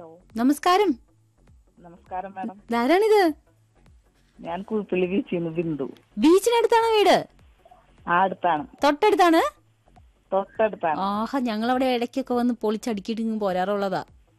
Hello നമസ്കാരം നമസ്കാരം madam ധാരാണിത് ഞാൻ കുഴപ്പള്ളി ബീച്ചിൽ നിന്ന് ബിന്ദു ബീച്ചിനടുത്താണോ വീട് ആ അടുത്താണ് തൊട്ടടുത്താണ് തൊട്ടടുത്താണ് ആഹാ ഞങ്ങളവിടെ ഇടയ്ക്കൊക്കെ വന്ന് പൊളിച്ചടുക്കിയിട്ട് ഇങ്ങ് പോരാറുള്ളതാ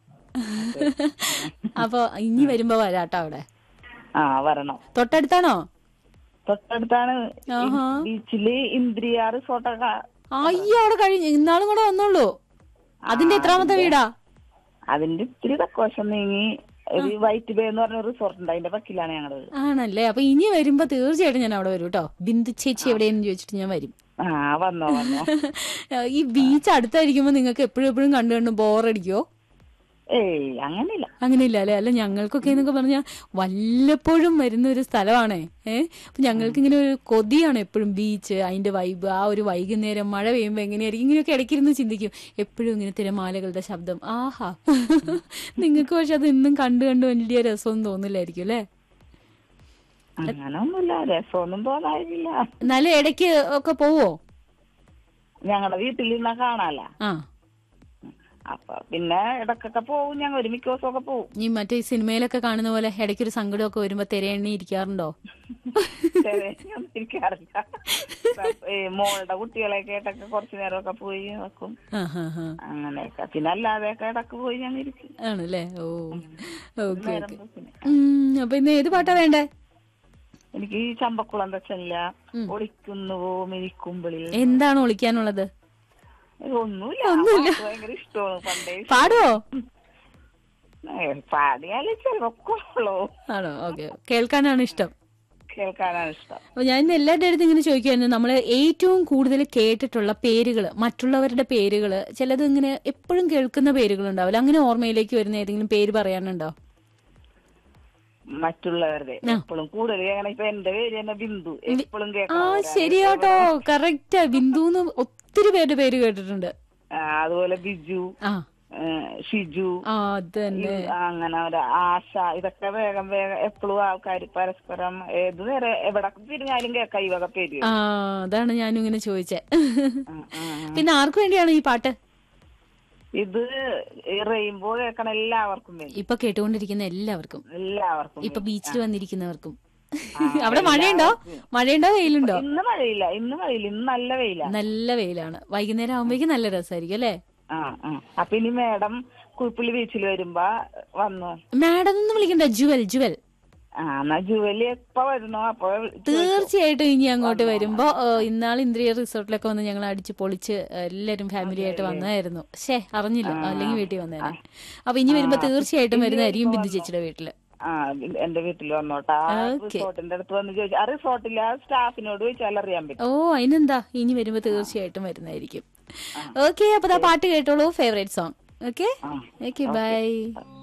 അപ്പൊ ഇനി വരുമ്പോ വരാട്ടോ അവിടെ ആ വരണം തൊട്ടടുത്താണോ തൊട്ടടുത്താണ് ആഹാ. ബീച്ചില് ഇന്ദ്രിയ റിസോർട്ടൊക്കെ അയ്യോ അവിടെ കഴിഞ്ഞു ഇന്നാളും കൂടെ വന്നോളൂ അതിന്റെ എത്രാമത്തെ വീടാ അതിന്റെ ഇത്തിരി തക്കവശം നീങ്ങി ഒരു വൈറ്റ് ബേ എന്ന് പറഞ്ഞ റിസോർട്ട് ഉണ്ട് അതിന്റെ പക്കിലാണ് ഞങ്ങള് ആണല്ലേ അപ്പൊ ഇനി വരുമ്പോ തീർച്ചയായിട്ടും ഞാൻ അവിടെ വരും കേട്ടോ ബിന്ദു ചേച്ചി എവിടെയെന്ന് ചോദിച്ചിട്ട് ഞാൻ വരും ആ വന്നോ വന്നോ ഈ ബീച്ച് അടുത്തായിരിക്കുമ്പോ നിങ്ങൾക്ക് എപ്പോഴും എപ്പോഴും കണ്ടു കണ്ട് ബോറടിക്കോ ഏയ് അങ്ങനെയില്ല അങ്ങനെയില്ല അല്ലെ അല്ല ഞങ്ങൾക്കൊക്കെ എന്നൊക്കെ പറഞ്ഞാൽ വല്ലപ്പോഴും വരുന്ന ഒരു സ്ഥലമാണേ ഏഹ് അപ്പൊ ഞങ്ങൾക്ക് ഇങ്ങനെ ഒരു കൊതിയാണ് എപ്പോഴും ബീച്ച് അതിന്റെ വൈബ് ആ ഒരു വൈകുന്നേരം മഴ പെയ്യുമ്പോൾ എങ്ങനെയായിരിക്കും ഇങ്ങനെയൊക്കെ ഇടയ്ക്കിരുന്ന് ചിന്തിക്കും എപ്പോഴും ഇങ്ങനെ തിരമാലകളുടെ ശബ്ദം ആഹാ നിങ്ങൾക്ക് പക്ഷെ അത് ഇന്നും കണ്ടു കണ്ട് വലിയ രസമൊന്നും തോന്നില്ലായിരിക്കും അല്ലേ അങ്ങനെ ഒന്നുമില്ല രസമൊന്നും തോന്നാറില്ല എന്നാലും ഇടയ്ക്ക് ഒക്കെ പോവോ ഞങ്ങളുടെ വീട്ടിൽ നിന്നാ കാണാല ആ അപ്പൊ പിന്നെ ഇടക്കൊക്കെ പോവും ഞങ്ങൾ ഒരു മിക്ക ദിവസമൊക്കെ പോവും ഈ മറ്റേ ഈ സിനിമയിലൊക്കെ കാണുന്ന പോലെ ഇടയ്ക്കൊരു സങ്കടമൊക്കെ വരുമ്പോ തിരയെണ്ണി ഇരിക്കാറുണ്ടോ ചെറിയൊന്നും ഇരിക്കാറില്ല ഈ മോളുടെ കുട്ടികളെയൊക്കെ ആയിട്ടൊക്കെ കുറച്ചു നേരമൊക്കെ പോയി വെക്കും ആ ഹാ ഹാ അങ്ങനെയൊക്കെ പിന്നെ അല്ലാതെയൊക്കെ ഇടക്ക് പോയി ഞങ്ങൾ ഇരിക്കും ആണല്ലേ ഓ ഓക്കെ നേരം ഓക്കെ പോക്കിന്. ഉം, അപ്പൊ ഇന്ന് ഏത് പാട്ടാ വേണ്ടേ എനിക്ക് ഈ ചമ്പക്കുളം തച്ചല്ല ഒളിക്കുന്നുവോ മിരിക്കുമ്പിളിൽ എന്താണ് ഒളിക്കാനുള്ളത് ഒന്നുമില്ല ആ പാട്ട് ഭയങ്കര ഇഷ്ടമാണ് പണ്ടേ ഇഷ്ടം. പാടുവോ ഏ, പാടിയാലേ ചിലപ്പോ ആണോ ഓക്കെ കേൾക്കാനാണ് ഇഷ്ടം കേൾക്കാനാണ് ഇഷ്ടം അപ്പൊ ഞാൻ ഇന്ന് എല്ലാവരുടെ അടുത്ത് ഇങ്ങനെ ചോദിക്കുമായിരുന്നു നമ്മൾ ഏറ്റവും കൂടുതൽ കേട്ടിട്ടുള്ള പേരുകൾ മറ്റുള്ളവരുടെ പേരുകൾ ചിലത് ഇങ്ങനെ എപ്പോഴും കേൾക്കുന്ന പേരുകൾ ഉണ്ടാവില്ല അങ്ങനെ ഓർമ്മയിലേക്ക് വരുന്ന ഏതെങ്കിലും പേര് പറയാനുണ്ടോ മറ്റുള്ളവരുടെ എപ്പോഴും കൂടുതൽ കേൾക്കണം ഇപ്പൊ എന്റെ പേര് തന്നെ ബിന്ദു എപ്പോഴും ആ കേൾക്കണം ശരിയാട്ടോ കറക്റ്റാ ബിന്ദുന്ന് ഒത്തിരി പേരുടെ പേര് കേട്ടിട്ടുണ്ട് ആ, അതുപോലെ ബിജു ആ ഏ, ഷിജു ആ അത് തന്നെ ഇത് അങ്ങനെ ഒരു ആശ ഇതൊക്കെ വേഗം വേഗം എപ്പോഴും ആൾക്കാർ പരസ്പരം ഏത് നേരം എവിടെ തിരിഞ്ഞാലും കേൾക്കാം ഈ വക പേര് ആ അതാണ് ഞാനും ഇങ്ങനെ ചോദിച്ചേ ആ, ആ. പിന്നെ ആർക്ക് വേണ്ടിയാണ് ഈ പാട്ട് ഇത് റെയിൻബോ കേൾക്കണ എല്ലാവർക്കും വേണ്ടി ഇപ്പൊ കേട്ടുകൊണ്ടിരിക്കുന്ന എല്ലാവർക്കും എല്ലാവർക്കും ഇപ്പൊ വേണ്ടി. ബീച്ചിൽ വന്നിരിക്കുന്നവർക്കും ആ, അവിടെ മഴയുണ്ടോ മഴയുണ്ടോ വെയിലുണ്ടോ ഇന്ന് മഴയില്ല ഇന്ന് മഴയില്ല ഇന്ന് നല്ല വെയില നല്ല വെയിലാണ് വൈകുന്നേരം ആകുമ്പോഴേക്കും നല്ല രസമായിരിക്കും അല്ലേ ആ ആ അപ്പൊ ഇനി മേഡം കുഴിപ്പള്ളി ബീച്ചിൽ വരുമ്പോ വന്നു മാഡം ഒന്നും വിളിക്കണ്ട ജുവൽ ജുവൽ ആ എന്നാ ജുവലി എപ്പ വരുന്നോ അപ്പൊ തീർച്ചയായിട്ടും ഇനി അങ്ങോട്ട് വരുമ്പോ ഏഹ്, ഇന്നാൾ ഇന്ദ്രിയ റിസോർട്ടിലൊക്കെ വന്ന് ഞങ്ങൾ അടിച്ച് പൊളിച്ച് എല്ലാരും ഫാമിലി ആയിട്ട് വന്നതായിരുന്നു ഷേ അറിഞ്ഞില്ല അല്ലെങ്കിൽ വീട്ടിൽ വന്നേനെ അപ്പൊ ഇനി വരുമ്പോ തീർച്ചയായിട്ടും വരുന്നതായിരിക്കും ബിന്ദു ചേച്ചിയുടെ വീട്ടില് ആ എന്റെ വീട്ടിൽ വന്നോട്ടാ റിസോർട്ടിന്റെ അടുത്ത് വന്ന് ചോദിച്ചു ആ റിസോർട്ടിലെ ആ സ്റ്റാഫിനോട് ചോദിച്ചാൽ അറിയാൻ പറ്റും ഓ അതിനെന്താ ഇനി വരുമ്പോ തീർച്ചയായിട്ടും വരുന്നതായിരിക്കും ഓക്കെ അപ്പൊ ദാ പാട്ട് കേട്ടോളൂ ഫേവറേറ്റ് സോങ് ഓക്കെ ആ ഓക്കെ ബൈ